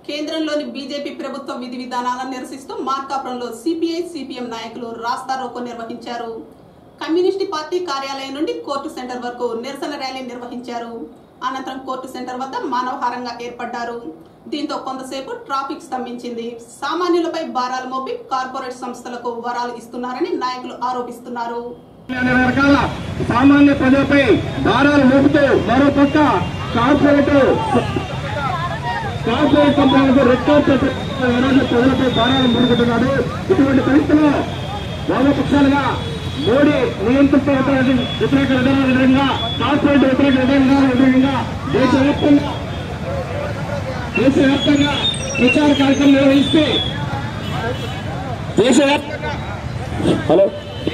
కేంద్రంలోని బీజేపీ ప్రభుత్వ విధి విధానాలను నిరసిస్తూ మార్కాపురంలో సిపిఐ సిపిఎం నాయకులు రాస్తా రోకో నిర్వహించారు కమ్యూనిస్ట్ పార్టీ కార్యాలయం నుండి కోర్టు సెంటర్ వరకు నిరసన ర్యాలీ నిర్వహించారు అనంతరం కోర్టు సెంటర్ వద్ద మానవహారంగా ఏర్పడ్డారు దీంతో కొంతసేపు ట్రాఫిక్ స్తంభించింది సామాన్యులపై భారాలు మోపి కార్పొరేట్ సంస్థలకు వరాలు ఇస్తున్నారని నాయకులు ఆరోపిస్తున్నారు అనే రకాల సామాన్య ప్రజలపై భారాలు మోపుతూ మరో పక్క కార్పొరేట్ కార్పొరేట్ కంపెనీలకు రెక్కార్డ్ ఈరోజు ప్రజలపై భారాలు మోపుతున్నాడు ఇటువంటి పరిస్థితుల్లో వామపక్షాలుగా మోడీ నియంత్రిత వ్యతిరేక విధానాల విధంగా కార్పొరేట్ వ్యతిరేక విధానాల విధంగా దేశవ్యాప్తంగా దేశవ్యాప్తంగా ప్రచార కార్యక్రమం నిర్వహిస్తే దేశవ్యాప్తంగా హలో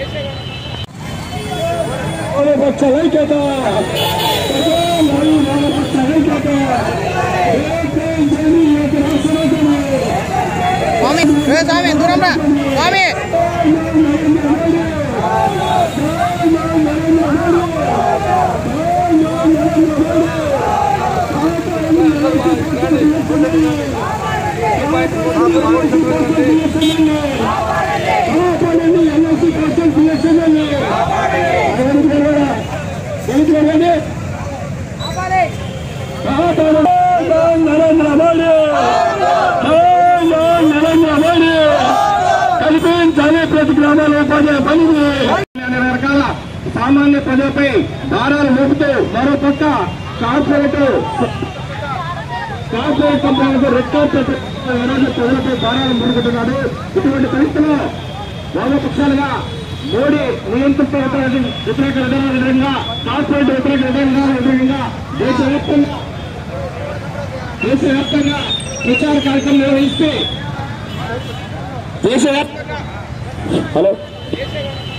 వామపక్ష ఐక్యత వామపక్ష ఐక్యత స్వామి ఏ స్వామి దూరం రా స్వామి నరేంద్ర మోడీ నరేంద్ర మోడీ కల్పించాలి ప్రతి గ్రామాల ఉపాధి పని అనే రకాల సామాన్య ప్రజలపై భారాలు మోపుతూ మరో పక్క కార్పొరేట్ కార్పొరేట్ కంపెనీలకు రెక్కార్డ్ ఈరోజు ప్రజలపై భారాలు మోపుతున్నాడు ఇటువంటి పరిస్థితుల్లో వామపక్షాలుగా మోడీ నియంత్రిత వ్యతిరేక విధానాల విధంగా కార్పొరేట్ వ్యతిరేక విధానాల విధంగా దేశవ్యాప్తంగా దేశవ్యాప్తంగా ప్రచార కార్యక్రమం నిర్వహిస్తే దేశవ్యాప్తంగా హలో